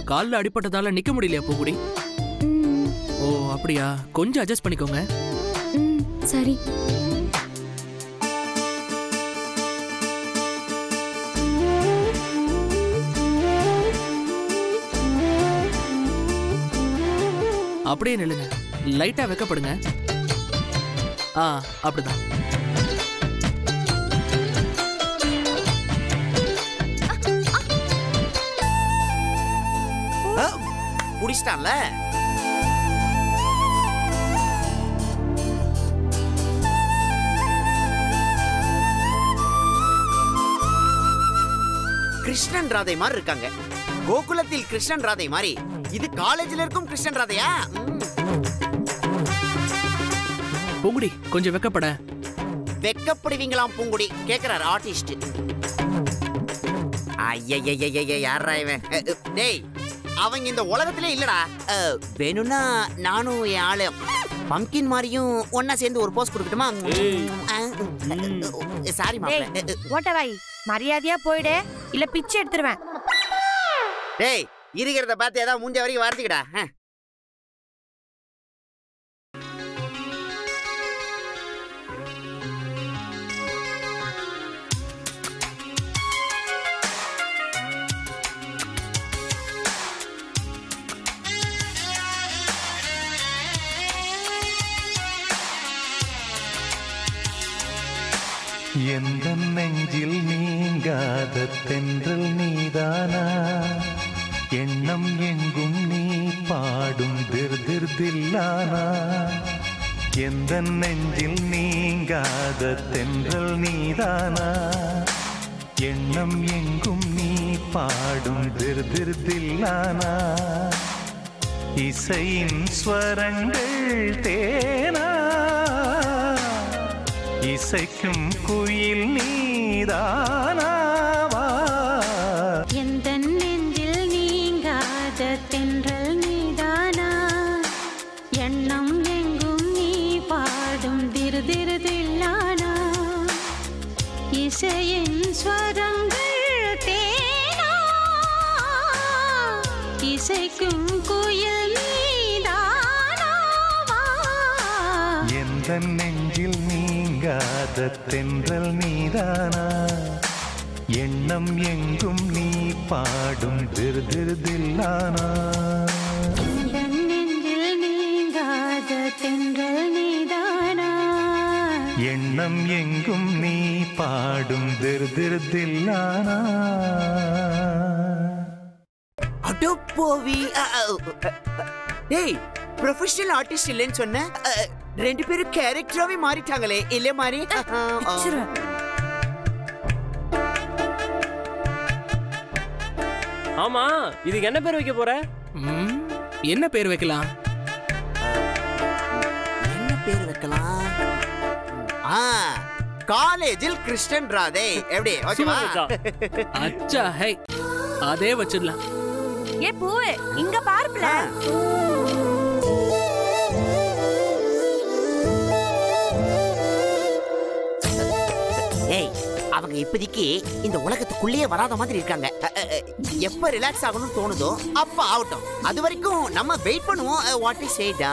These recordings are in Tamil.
கால்ல அடிபட்டதால நிக்க முடியலையா பூங்குடி ம், ஓ அப்படியா கொஞ்சம் அட்ஜஸ்ட் பண்ணிக்கோங்க ம், சரி அப்படியே நில்லுங்க லைட்டா வெக்கப்படுங்க ஆ அப்படிதான் புடிச்சிட்டான்ல கிருஷ்ணன் ராதை மாதிரி இருக்காங்க கோகுலத்தில் கிருஷ்ணன் ராதை மாதிரி இது காலேஜ்ல இருக்கும் கிருஷ்ணன் ராதையா ம். பூங்குடி கொஞ்சம் வெக்கப்பட வெக்கப்படுவீங்களாம் பூங்குடி கேக்குறாரு ஆர்டிஸ்ட் ஐயய்யய்யய்ய யாரா இவன் அ, அ, டேய் அவங்க இந்த உலகத்திலே இல்லடா அ, வேணும்னா நானும் என் ஆளு பம்கின் மாதிரியும் ஒன்னா சேர்ந்து ஒரு போஸ் கொடுக்கட்டுமா சாரி மாப்ள ஓட்டவாய் மரியாதையா போயிடு இல்ல பிச்சை எடுத்துருவேன் டேய் இருக்கிறத பார்த்து ஏதாவது மூஞ்ச வரைக்கும் வார்த்திக்கடா எந்த நெஞ்சில் நீங்காத தென்றல் நீதானா எண்ணம் எங்கும் நீ பாடும் திர் திர் தில்லானா எந்த நெஞ்சில் நீங்காத தென்றல் நீதானா எண்ணம் எங்கும் நீ பாடும் திர் திர் தில்லானா இசையின் ஸ்வரங்கள் தேனா இசைக்கும் குயில் நீதானாவா எந்த நெஞ்சில் நீங்காத தென்றல் நீதானா எண்ணம் எங்கும் நீ பாடும் திரு திரு தில்லானா இசையின் ஸ்வரங்கள் தேனா இசைக்கும் குயில் நீதானாவா எந்த நெஞ்சில் நீங்காத தென்றல் நீதானா எண்ணம் எங்கும் நீ பாடும் திரு திரு தில்லானா எந்த நெஞ்சில் நீங்காத தென்றல் நீதானா எண்ணம் எங்கும் நீ பாடும் திரு திரு தில்லானா அடோ போவி அ, அ, அ, டேய் ப்ரொஃபஷனல் ஆர்டிஸ்ட் இல்லைன்னு சொன்ன அ, ரெண்டு பேரும் கேரக்டராவே மாறிட்டாங்களே இல்ல மாதிரி பிச்சிருவேன். ஆமா இதுக்கு என்ன பேர் வைக்க போற ம், என்ன பேர் வைக்கலாம் என்ன பேர் வைக்கலாம் ஆ காலேஜில் கிருஷ்ணன் ராதே எப்படி ஓகேவா அச்சா ஹை அதே வச்சிடலாம் ஏ பூவு இங்க பாருப்ல ஏய் அவங்க இப்போதைக்கு இந்த உலகத்துக்குள்ளேயே வராத மாதிரி இருக்காங்க அ, அ, அ, எப்ப ரிலாக்ஸ் ஆகணும்னு தோணுதோ அப்ப ஆகட்டும் அது வரைக்கும் நம்ம வெயிட் பண்ணுவோம் வாட் இஸ் சேடா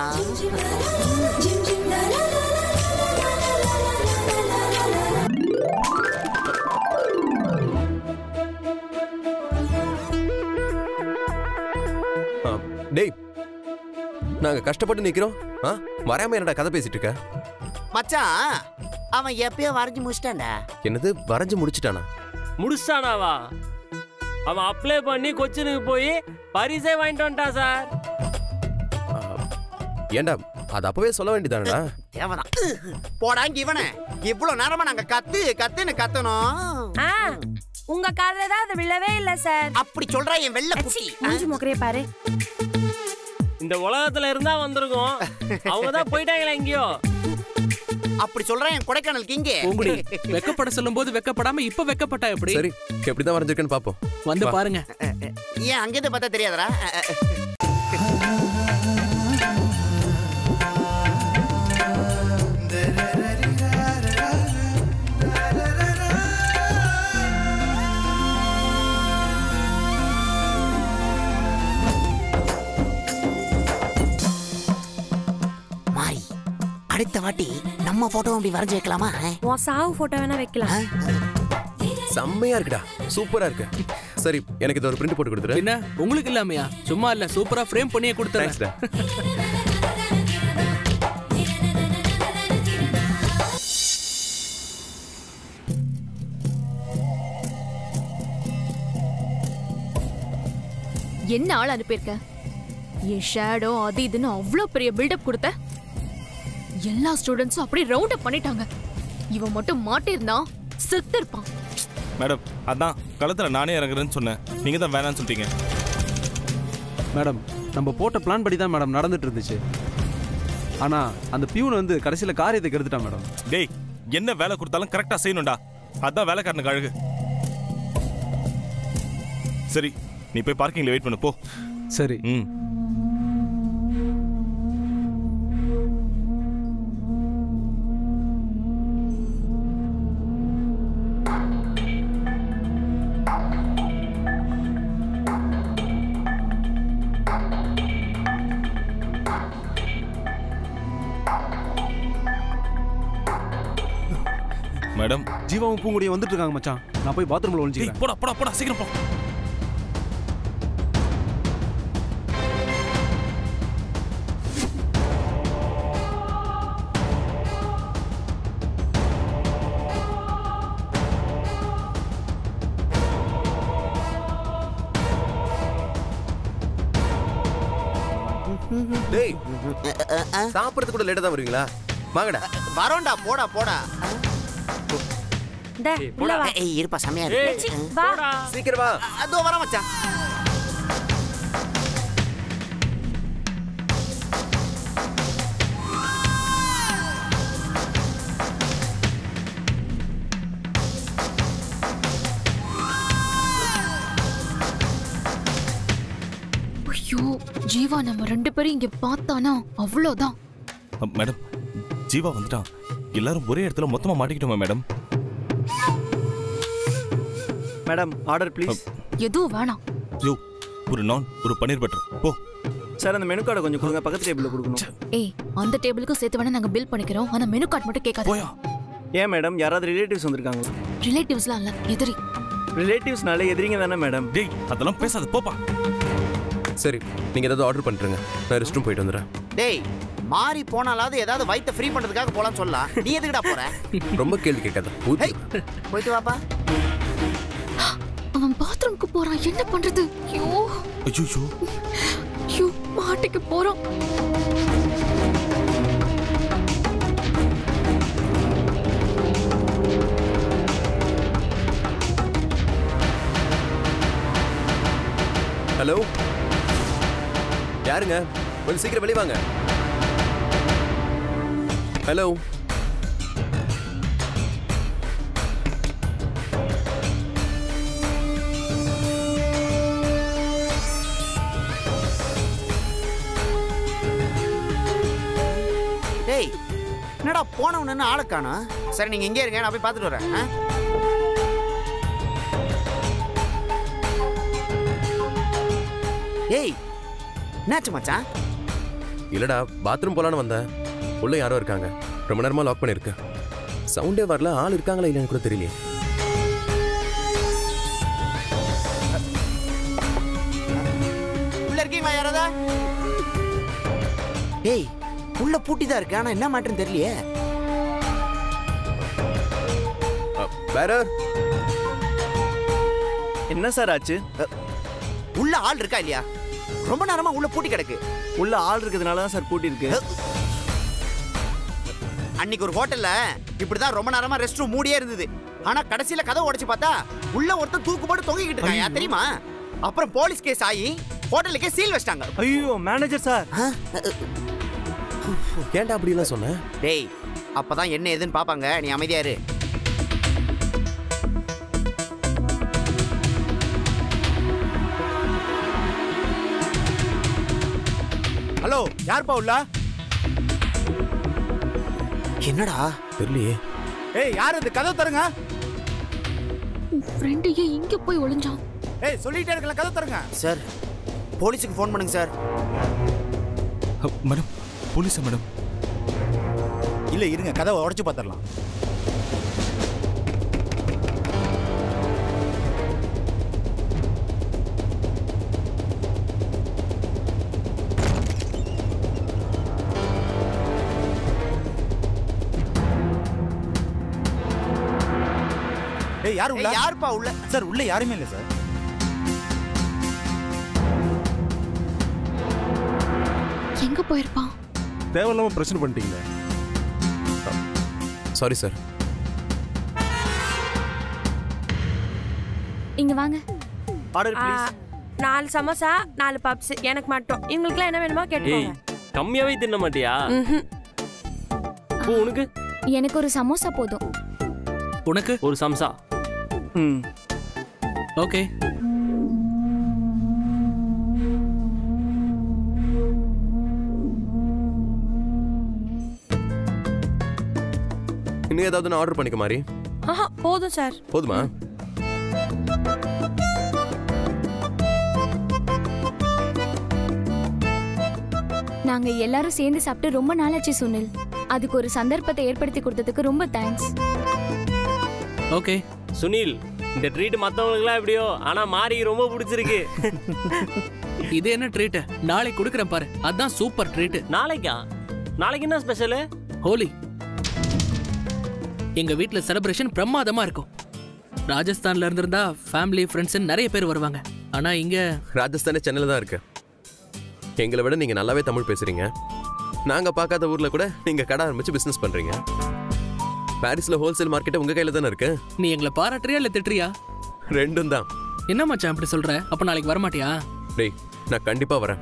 ஆ, டேய் நாங்க கஷ்டப்பட்டு நிக்கிறோம் ஆ வராம என்னடா கதை பேசிட்டு இருக்க மச்சான் அவன் எப்பயோ வரைஞ்சு முடிச்சிட்டான்டா என்னது வரைஞ்சு முடிச்சிட்டானா முடிச்சானாவா அவன் அப்ளை பண்ணி கொச்சினுக்கு போய் பரிசே வாங்கிட்டு வந்துட்டான் சார் ஆ, ஏன்டா அது அப்பவே சொல்ல வேண்டியதானடா தேவதான் போடாங்க இவனை இவ்வளவு நேரமா நாங்க கத்து கத்துன்னு கத்தணும் ஆ உங்க காதுல தான் அது விழவே இல்ல சார் அப்படி சொல்றா என் வெள்ள அச்சி, குட்டி மூஞ்சி முக்கரைய பாரு இந்த உலகத்துல இருந்தா வந்திருக்கோம் அவங்க தான் போயிட்டாங்களா எங்கேயோ அப்படி சொல்றா என் கொடைக்கானல் கிங்கு பூங்குடி வெக்கப்பட சொல்லும் போது வெக்கப்படாம இப்ப வெக்கப்பட்டா எப்படி சரி எப்படிதான் வரைஞ்சிருக்கேன்னு பாப்போம் வந்து வா. பாருங்க ஏன் அங்கிருந்து பார்த்தா தெரியாதடா அடுத்த வாட்டி நம்ம போட்டோ அப்படி வரைஞ்சு வைக்கலாமா உன் சாவு போட்டோ வேணா வைக்கலாம் செம்மையா இருக்குடா சூப்பரா இருக்கு சரி எனக்கு இது ஒரு பிரிண்ட் போட்டு கொடுத்துரு என்ன உங்களுக்கு இல்லாமையா சும்மா இல்ல சூப்பரா ஃப்ரேம் பண்ணியே கொடுத்துறேன் தேங்க்ஸ்டா என்ன ஆள் அனுப்பியிருக்க என் ஷேடோ அது இதுன்னு அவ்வளோ பெரிய பில்டப் கொடுத்த எல்லா ஸ்டூடெண்ட்ஸும் அப்படியே ரவுண்ட் அப் பண்ணிட்டாங்க இவன் மட்டும் மாட்டிருந்தான் செத்து இருப்பான் மேடம் அதான் களத்துல நானே இறங்குறேன்னு சொன்னேன் நீங்க தான் வேணாம்னு சொல்லிட்டீங்க மேடம் நம்ம போட்ட பிளான் படி தான் மேடம் நடந்துட்டு இருந்துச்சு ஆனா அந்த பியூன் வந்து கடைசியில காரியத்தை கெடுத்துட்டான் மேடம் டேய் என்ன வேலை கொடுத்தாலும் கரெக்டா செய்யணும்டா அதான் வேலைக்காரனுக்கு அழகு சரி நீ போய் பார்க்கிங்ல வெயிட் பண்ணு போ சரி ம் மேடம் ஜீவாவும் பூங்குடியும் வந்துட்டு இருக்காங்க மச்சான் நான் போய் பாத்ரூம்ல டேய் ஒளிஞ்சிக்கிறேன் போடா போடா போடா சீக்கிரம் போ டேய் சாப்பிடறதுக்கு கூட லேட்டா தான் வருவீங்களா வாங்கடா வரோண்டா போடா போடா இந்த உள்ள வா ஏய் இருப்பா செமையா ஏய், இருக்கு வா போடா. சீக்கிரம் வா அதோ வர மச்சான் ஐயோ ஜீவா நம்ம ரெண்டு பேரும் இங்க பார்த்தானா அவ்வளோதான் அ, மேடம் ஜீவா வந்துட்டான் எல்லாரும் ஒரே இடத்துல மொத்தமா மாட்டிக்கிட்டோமா மேடம் மேடம் ஆர்டர் ப்ளீஸ் எதுவும் வேணாம் யோ ஒரு நான் ஒரு பன்னீர் பட்டர் போ சார் அந்த மெனு கார்டை கொஞ்சம் கொடுங்க பக்கத்து டேபிளில் கொடுக்கணும் ஏய் அந்த டேபிளுக்கும் சேர்த்து வேணா நாங்க பில் பண்ணிக்கிறோம் ஆனா மெனு கார்டு மட்டும் கேட்காது போயா ஏன் மேடம் யாராவது ரிலேட்டிவ்ஸ் வந்திருக்காங்களா ரிலேட்டிவ்ஸ்லாம் இல்ல எதிரி ரிலேட்டிவ்ஸ்னால எதிரிங்க தானே மேடம் டேய் அதெல்லாம் பேசாத போப்பா சரி நீங்க ஏதாவது ஆர்டர் பண்ணிருங்க நான் ரெஸ்ட் ரூம் போயிட்டு வந்துடுறேன் டேய் மாறி போனாலாவது ஏதாவது வயித்தை ஃப்ரீ பண்றதுக்காக போலாம்னு சொல்லலாம் நீ எதுக்குடா போற ரொம்ப கேள்வி கேட்காத ஊத்தி ஹேய், போயிட்டு வாப்பா அவன் பாத்ரூம்க்கு போறான் என்ன பண்றது ஐயோ ஐயோ ஐயோ மாட்டிக்க போறான் ஹலோ யாருங்க கொஞ்சம் சீக்கிரம் வெளிய வாங்க ஹலோ டேய் என்னடா போனவனு ஆளை காணோம் சரி நீங்க இங்கே இருங்க நான் போய் பார்த்துட்டு வரேன் ஆ? டேய் என்னாச்சு மச்சான் இல்லடா பாத்ரூம் போலான்னு வந்தேன் உள்ள யாரோ இருக்காங்க ரொம்ப நேரமா லாக் பண்ணிருக்கு சவுண்டே வரல ஆள் இருக்காங்களா இல்லைன்னு கூட தெரியலையே உள்ள இருக்கீங்களா யாராவது டேய் உள்ள பூட்டி தான் இருக்கு ஆனா என்ன மாட்டுன்னு தெரியலையே அ, வேற என்ன சார் ஆச்சு உள்ள ஆள் இருக்கா இல்லையா ரொம்ப நேரமா உள்ள பூட்டி கிடக்கு உள்ள ஆள் இருக்கிறதுனால தான் சார் பூட்டி இருக்கு அன்னைக்கு ஒரு ஹோட்டல்ல இப்படிதான் ரொம்ப நேரமா ரெஸ்ட் ரூம் மூடியே இருந்தது ஆனா கடைசியில கதவை உடைச்சு பார்த்தா உள்ள ஒருத்தன் தூக்கு போட்டு தொங்கிக்கிட்டு இருக்காயா தெரியுமா அப்புறம் போலீஸ் கேஸ் ஆகி ஹோட்டலுக்கே சீல் வச்சிட்டாங்க ஐயோ மேனேஜர் சார் ஏன்டா அப்படிலாம் சொன்னேன் டேய் அப்பதான் என்ன ஏதுன்னு பாப்பாங்க நீ அமைதியா இரு ஹலோ யார்ப்பா உள்ள என்னடா தெரியலையே ஏய் யார் இது கதவு தருங்க உன் ஃப்ரெண்டு ஏன் இங்க போய் ஒளிஞ்சான் ஏய் சொல்லிட்டே இருக்கல கதவு தருங்க சார் போலீஸுக்கு ஃபோன் பண்ணுங்க சார் மேடம் போலீஸா மேடம் இல்ல இருங்க கதவை உடைச்சு பார்த்துடலாம் ஏய் யார் உள்ள ஏய், யாருப்பா உள்ள சார் உள்ள யாருமே இல்ல சார் எங்க போயிருப்பான் தேவையில்லாம பிரச்சனை பண்ணிட்டீங்களே சாரி சார் இங்க வாங்க ஆர்டர் ஆ, நாலு சமோசா நாலு பப்ஸ் எனக்கு மட்டும் இவங்களுக்குலாம் என்ன வேணுமோ ஏய் கேட்டுக்கோங்க கம்மியாவே தின்ன மாட்டியா ம்ஹும். பூ உனக்கு எனக்கு ஒரு சமோசா போதும் உனக்கு ஒரு சம்சா ம் ஓகே இன்னும் ஏதாவது நான் ஆர்டர் பண்ணிக்க மாதிரி ஆஹா போதும் சார் போதுமா நாங்க எல்லாரும் சேர்ந்து சாப்பிட்டு ரொம்ப நாளாச்சு சுனில் அதுக்கு ஒரு சந்தர்ப்பத்தை ஏற்படுத்தி கொடுத்ததுக்கு ரொம்ப தேங்க்ஸ் ஓகே சுனில் இந்த ட்ரீட் மத்தவங்களுக்குலாம் எப்படியோ ஆனா மாரிக்கு ரொம்ப பிடிச்சிருக்கு இது என்ன ட்ரீட் நாளைக்கு கொடுக்குறேன் பாரு அதான் சூப்பர் ட்ரீட் நாளைக்கா நாளைக்கு என்ன ஸ்பெஷல் ஹோலி எங்க வீட்ல செலிப்ரேஷன் பிரமாதமா இருக்கும் ராஜஸ்தான்ல இருந்திருந்தா ஃபேமிலி ஃப்ரெண்ட்ஸ் நிறைய பேர் வருவாங்க ஆனா இங்க ராஜஸ்தானே சென்னையில் தான் இருக்கு எங்களை விட நீங்க நல்லாவே தமிழ் பேசுறீங்க நாங்க பார்க்காத ஊர்ல கூட நீங்க கடை ஆரம்பிச்சு பிசினஸ் பண்றீங்க பாரிஸ்ல ஹோல்சேல் மார்க்கெட் உங்க கையில தானே இருக்கு நீ எங்களை பாராட்டுறியா இல்ல திட்டுறியா ரெண்டும் தான் என்ன மச்சான் இப்படி சொல்ற அப்ப நாளைக்கு வரமாட்டியா டேய் நான் கண்டிப்பா வரேன்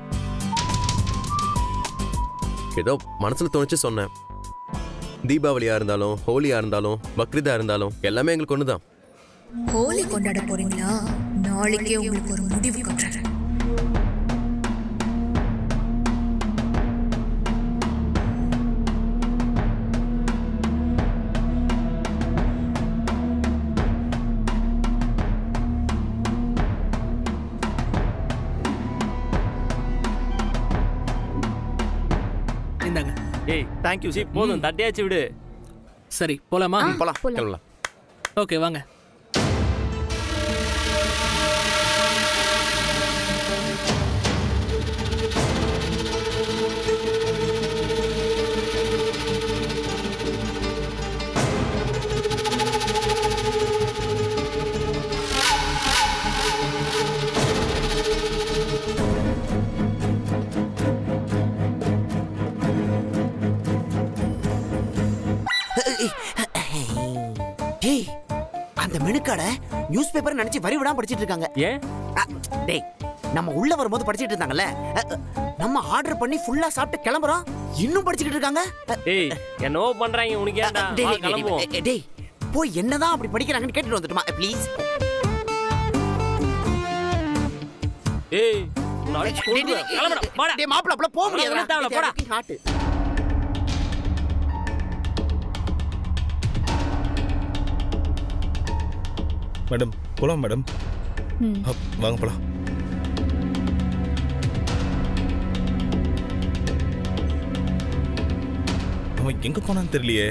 ஏதோ மனசுல தோணுச்சு சொன்னேன் தீபாவளியா இருந்தாலும் ஹோலியா இருந்தாலும் பக்ரீதா இருந்தாலும் எல்லாமே எங்களுக்கு ஒண்ணுதான் ஹோலி கொண்டாட போறீங்களா நாளைக்கே உங்களுக்கு ஒரு முடிவு கட்டுறேன் இந்தாங்க ஏய் தேங்க் யூ சி போதும் தட்டியாச்சு விடு சரி போலாமா போலாம் கிளம்பலாம் ஓகே வாங்க டேய் அந்த மெனுக்காட நியூஸ் பேப்பர் நினைச்சு வரி விடாம படிச்சிட்டு இருக்காங்க ஏன் டேய் நம்ம உள்ள வரும்போது படிச்சிட்டு இருந்தாங்கல்ல அ, அ, நம்ம ஆர்டர் பண்ணி ஃபுல்லா சாப்பிட்டு கிளம்புறோம் இன்னும் படிச்சுக்கிட்டு இருக்காங்க அ, ஏய் என்னவோ பண்றாங்க உனக்கு ஏன்டா டேய், வா, டேய், டேய், கிளம்புவோம் டேய், டேய் போய் என்னதான் அப்படி படிக்கிறாங்கன்னு கேட்டுட்டு வந்துட்டுமா ப்ளீஸ் ஏய் நாளைக்கு கொல்லுவேன். கிளம்புடா போடா டேய் மாப்பிள அப்பல போக முடியாது அவ்வளவு தேவையில்ல, போடா. ஹார்ட் மேடம் போலாம் மேடம் ம். அப், வாங்க போலாம் அவன் எங்க போனான்னு தெரியலையே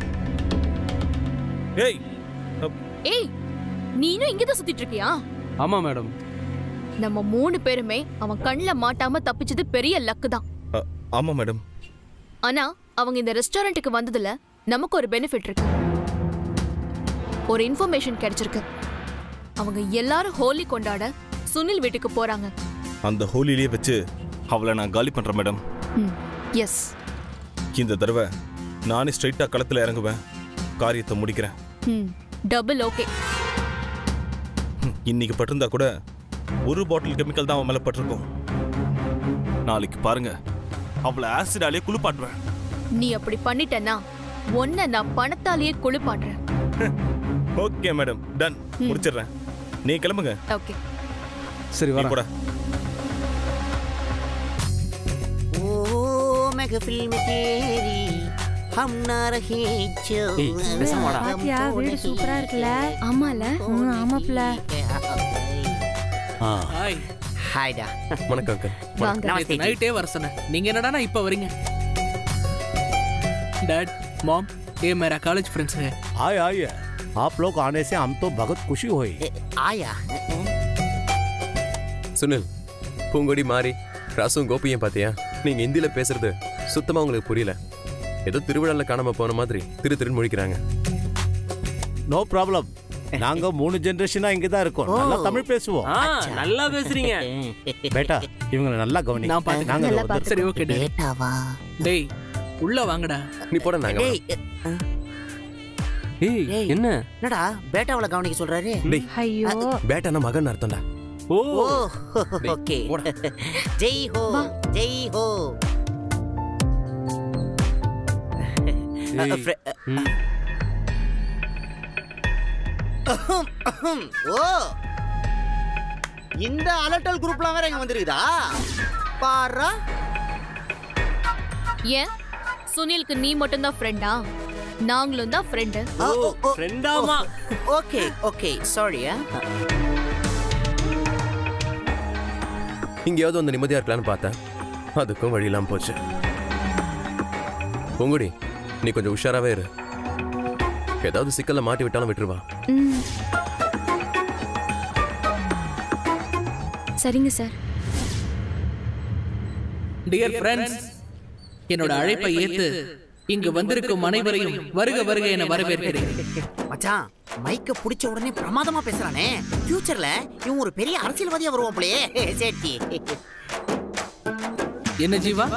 ஏய் அப், ஏய் நீனும் இங்கதான் சுத்திட்டு இருக்கியா ஆமா மேடம் நம்ம மூணு பேருமே அவன் கண்ணுல மாட்டாம தப்பிச்சது பெரிய லக்கு தான் அ, ஆமா மேடம் ஆனா அவங்க இந்த ரெஸ்டாரண்ட்டுக்கு வந்ததுல நமக்கு ஒரு பெனிஃபிட் இருக்கு ஒரு இன்ஃபர்மேஷன் கிடைச்சிருக்கு அவங்க எல்லாரும் ஹோலி கொண்டாட சுனில் வீட்டுக்கு போறாங்க அந்த ஹோலிலேயே வச்சு அவளை நான் காலி பண்றேன் மேடம் எஸ் இந்த தடவை நானே ஸ்ட்ரைட்டா களத்துல இறங்குவேன் காரியத்தை முடிக்கிறேன் ம் டபுள் ஓகே ம், இன்னைக்கு பட்டிருந்தா கூட ஒரு பாட்டில் கெமிக்கல் தான் அவன் மேல பட்டிருக்கும் நாளைக்கு பாருங்க அவளை ஆசிடாலே குளிப்பாட்டுவேன் நீ அப்படி பண்ணிட்டனா உன்னை நான் பணத்தாலேயே குளிப்பாட்டுறேன் ஓகே மேடம் டன் முடிச்சிடுறேன் நீ கிளம்புங்க ஓகே சரி நீ கூட ओ महफिल में तेरी हम ना रहे जो ஏய், பேசாம வாடா. பாத்தியா வீடு சூப்பரா இருக்குல்ல ஆமால ம், ஆமாப்ல ஹாய் ஹாய்டா வணக்கம் அங்கிள் வாங்க நமஸ்தே. நைட்டே வர சொன்னேன் நீங்க என்னடா இப்ப வரீங்க டாட் मॉम ये मेरा कॉलेज फ्रेंड्स है आए आइए आप लोग आने से हम तो बहुत खुशी हुई ஆயா சுனில் பூங்கொடி மாறி ராசும் கோபியும் பாத்தியா நீங்க ஹிந்தில பேசுறது சுத்தமா உங்களுக்கு புரியல ஏதோ திருவிழால காணாம போன மாதிரி திரு திருன்னு முழிக்கிறாங்க நோ ப்ராப்ளம் நாங்க மூணு ஜெனரேஷனா இங்க தான் இருக்கோம் நல்லா தமிழ் பேசுவோம் ஆ நல்லா பேசுறீங்க பேட்டா இவங்களை நல்லா கவனி நான் பாத்துக்கிறேன். நாங்க நல்லா இதோ வந்துடுறோம். சரி ஓகே டேய் பேட்டாவா டேய் உள்ள வாங்கடா நீ போட நாங்க டேய் ஏய் டேய், என்ன என்னடா பேட்டாவள கவனிக்க சொல்றாரு டேய் ஐயோ பேட்டான மகன் அர்த்தம்டா ஓ ஓ ஓகே ஜெய் ஹோ ஜெய் ஹோ ஏய். ஃப்ரெ- ம். அஹம், அஹம். ஓ இந்த அலட்டல் குரூப்லாம் வேற இங்க வந்திருக்குதா பாரா ஏன் சுனிலுக்கு நீ மட்டும்தான் ஃப்ரெண்டா நாங்களும் தான் ஃப்ரெண்டு ஃப்ரெண்டாமா ஓகே ஓகே சாரி இங்கேயாவது வந்து நிம்மதியா இருக்கலாம்னு பார்த்தேன் அதுக்கும் வழி இல்லாம போச்சு பூங்குடி நீ கொஞ்சம் உஷாராவே இரு ஏதாவது சிக்கல்ல மாட்டி விட்டாலும் விட்டுருவா ம். சரிங்க சார் டியர் ஃப்ரெண்ட்ஸ் என்னோட அழைப்பை ஏத்து இங்கு வந்திருக்கும் அனைவரையும் வருக வருக என வரவேற்கிறேன் மச்சான் மைக்க புடிச்ச உடனே பிரமாதமா பேசுறானே ஃபியூச்சர்ல இவன் ஒரு பெரிய அரசியல்வாதியா வருவான் போலயே சேட்டி என்ன ஜீவா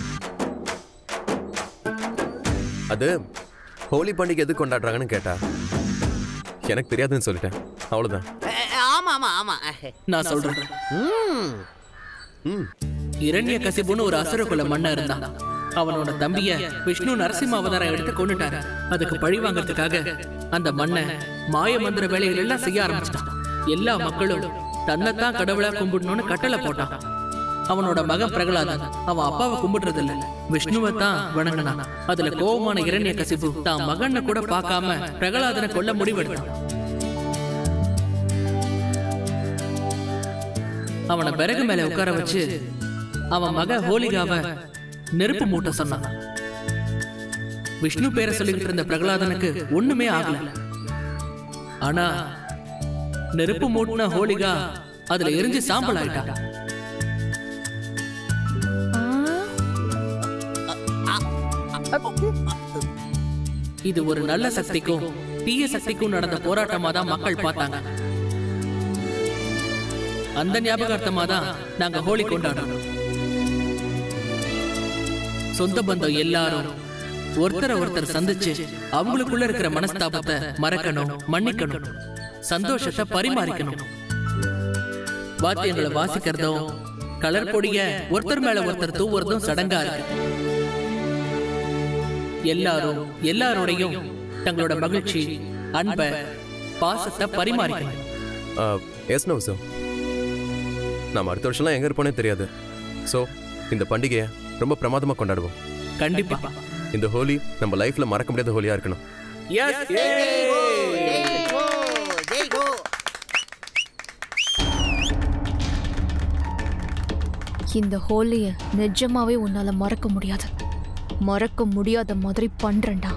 அது ஹோலி பண்டிகை எது கொண்டாடுறாங்கன்னு கேட்டா எனக்கு தெரியாதுன்னு சொல்லிட்டேன் அவ்வளவுதான் ஆமா ஆமா ஆமா நான் சொல்றேன் ம் ம் இரண்ய கசிபுன்னு ஒரு அசுரகுல மன்ன இருந்தான் அவனோட தம்பிய விஷ்ணு நரசிம்ம அவதாரம் எடுத்து கொண்டுட்டாரு அதுக்கு பழி வாங்கறதுக்காக அந்த மண்ணை மாய மந்திர வேலைகள் எல்லாம் செய்ய ஆரம்பிச்சிட்டான் எல்லா மக்களும் தன்னைத்தான் கடவுளா கும்பிடணும்னு கட்டளை போட்டான் அவனோட மகன் பிரகலாதன் அவன் அப்பாவை கும்பிடுறது இல்ல விஷ்ணுவை தான் வணங்கினான் அதுல கோபமான இரண்ய கசிபு தான் மகனை கூட பார்க்காம பிரகலாதனை கொல்ல முடிவெடுத்தான் அவனை பிறகு மேல உட்கார வச்சு அவன் மக ஹோலிகாவை நெருப்பு மூட்ட சொன்னான் விஷ்ணு பேரை சொல்லிக்கிட்டு இருந்த பிரகலாதனுக்கு ஒண்ணுமே ஆகல ஆனா நெருப்பு மூட்டின ஹோலிகா அதுல எரிஞ்சு சாம்பல் ஆயிட்டா இது ஒரு நல்ல சக்திக்கும் தீய சக்திக்கும் நடந்த போராட்டமா தான் மக்கள் பார்த்தாங்க அந்த ஞாபகார்த்தமா தான் நாங்க ஹோலி கொண்டாடுறோம் சொந்த பந்தம் எல்லாரும் ஒருத்தரை ஒருத்தர் சந்திச்சு அவங்களுக்குள்ள இருக்கிற மனஸ்தாபத்தை மறக்கணும் மன்னிக்கணும் சந்தோஷத்தை பரிமாறிக்கணும் வாத்தியங்களை வாசிக்கிறதும் கலர் பொடிய ஒருத்தர் மேல ஒருத்தர் தூவுறதும் சடங்கா இருக்கு எல்லாரும் எல்லாரோடையும் தங்களோட மகிழ்ச்சி அன்பை பாசத்தை பரிமாறிக்கணும் எஸ் நோ சார் நாம் அடுத்த வருஷம்லாம் எங்கே இருப்போனே தெரியாது ஸோ இந்த பண்டிகையை ரொம்ப பிரமாதமாக கொண்டாடுவோம் கண்டிப்பா இந்த ஹோலி நம்ம லைஃப்ல மறக்க முடியாத ஹோலியா இருக்கணும் ஜெய் ஹோ ஜெய் ஹோ இந்த ஹோலிய நிஜமாவே உன்னால மறக்க முடியாது மறக்க முடியாத மாதிரி பண்றேன்டா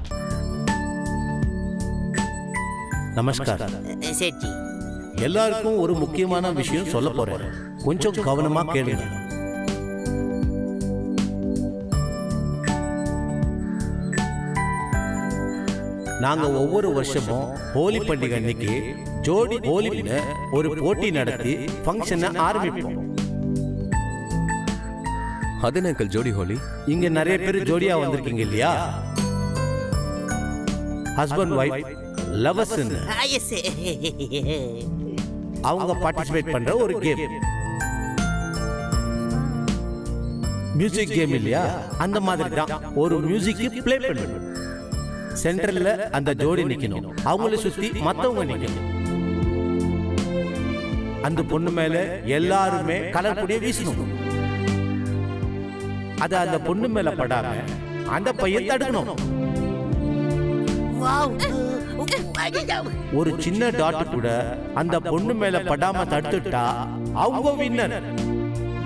நமஸ்கார் சேட்டி எல்லாருக்கும் ஒரு முக்கியமான விஷயம் சொல்ல போறேன் கொஞ்சம் கவனமா கேளுங்க நாங்க ஒவ்வொரு வருஷமும் ஹோலி பண்டிகை அன்னைக்கு ஜோடி ஹோலின்னு ஒரு போட்டி நடத்தி ஃபங்க்ஷனை ஆரம்பிப்போம் அது என்ன அங்கிள் ஜோடி ஹோலி இங்க நிறைய பேர் ஜோடியா வந்திருக்கீங்க இல்லையா ஹஸ்பண்ட் ஒய்ஃப் லவர்ஸ் எஸ் அவங்க பார்ட்டிசிபேட் பண்ற ஒரு கேம் மியூசிக் கேம் இல்லையா அந்த மாதிரி தான் ஒரு மியூசிக் ப்ளே பண்ணணும் சென்டர்ல அந்த ஜோடி நிக்கணும் அவங்கள சுத்தி மத்தவங்க நிக்கணும் அந்த பொண்ணு மேல எல்லாருமே கலர் பொடியை வீசணும் அது அந்த பொண்ணு மேல படாம அந்த பையன் தடுக்கணும் ஒரு சின்ன டாட் கூட அந்த பொண்ணு மேல படாம தடுத்துட்டா அவங்க வின்னர்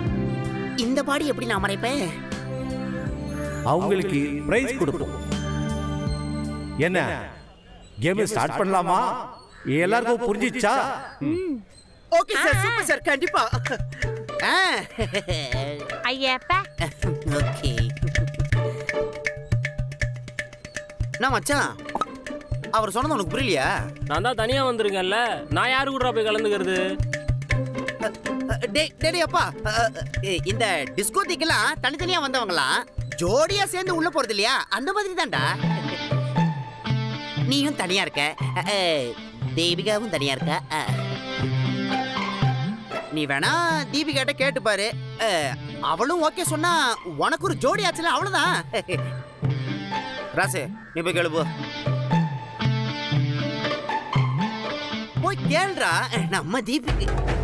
இந்த பாடி எப்படி நான் மறைப்பேன் அவங்களுக்கு பிரைஸ் கொடுப்போம் என்ன கேம் ஸ்டார்ட் பண்ணலாமா எல்லாருக்கும் புரிஞ்சிச்சா ஓகே சார் சூப்பர் சார் கண்டிப்பா ஆ ஐயப்பா ஓகே நான் மச்சான் அவர் சொன்னது உனக்கு புரியலையா நான் தான் தனியா வந்திருக்கேன்ல நான் யாரு கூட போய் கலந்துக்கிறது டே டே டே, அப்பா அ, அ, இந்த டிஸ்கோதிக்கெல்லாம் தனித்தனியா வந்தவங்களாம் ஜோடியா சேர்ந்து உள்ள போறது இல்லையா அந்த மாதிரி தான்டா நீயும் தனியா இருக்க அ, அ, தேவிகாவும் தனியா இருக்க அ. நீ வேணா தீபிகாட்ட கேட்டு பாரு அ, அவளும் ஓகே சொன்னா உனக்கு ஒரு ஜோடி ஆச்சுல அவ்வளவுதான் ராசு நீ போய் கேளு போ போய் கேளுடா நம்ம தீபிக்கு